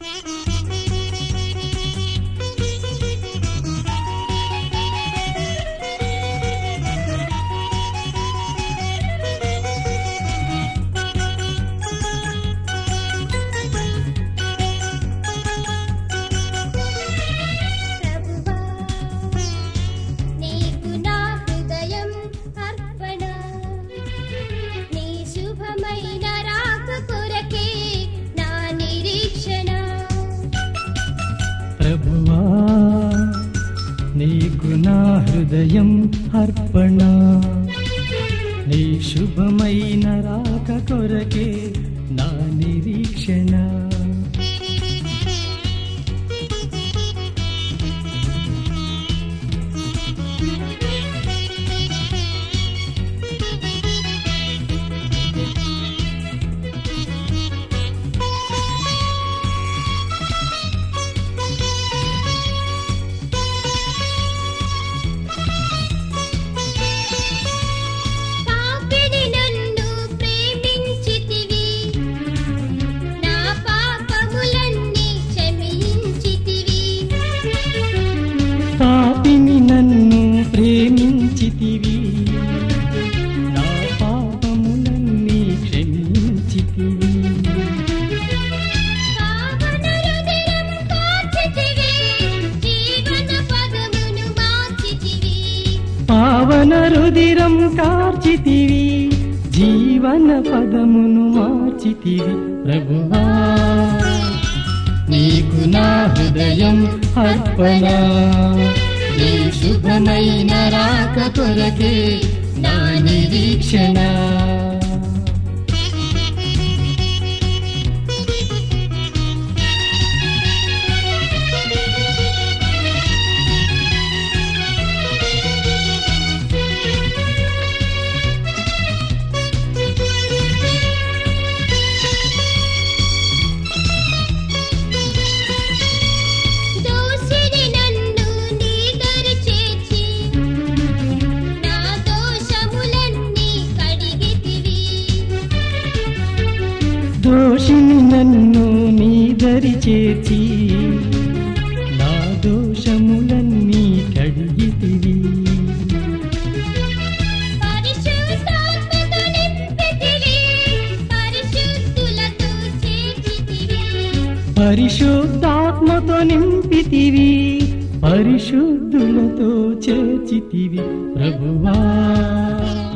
ప్రభువా నీకు నా హృదయం అర్పణ నీ శుభమైన రాక కొరకే నా నిరీక్షణ ప్రభువా నీకు నా హృదయం అర్పణ నీ శుభమైన రాక కొరకే నా నిరీక్షణ పాపిని నన్ను ప్రేమించితివి నా పాపములన్నీ క్షమించితివి పాపిని నన్ను ప్రేమించితివి నా పాపములన్నీ క్షమించితివి పావన హృదయం కార్చితివి జీవన పదమును మార్చితివి పావన రుదిరం కార్చితివి జీవన పదమును మార్చితివి ప్రభువా నీకు నా హృదయం అర్పణ నీ శుభమైన రాక కొరకే నా నిరీక్షణ దోషిని నన్ను నీ దరి చేర్చి నా దోషములన్నీ కడిగితివి దోషిని నన్ను నీ దరి చేర్చి నా దోషములన్నీ కడిగితివి పరిశుద్ధాత్మతో నింపితివి పరిశుద్ధులతో చేర్చితివి పరిశుద్ధాత్మతో నింపితివి పరిశుద్ధులతో చేర్చితివి ప్రభువా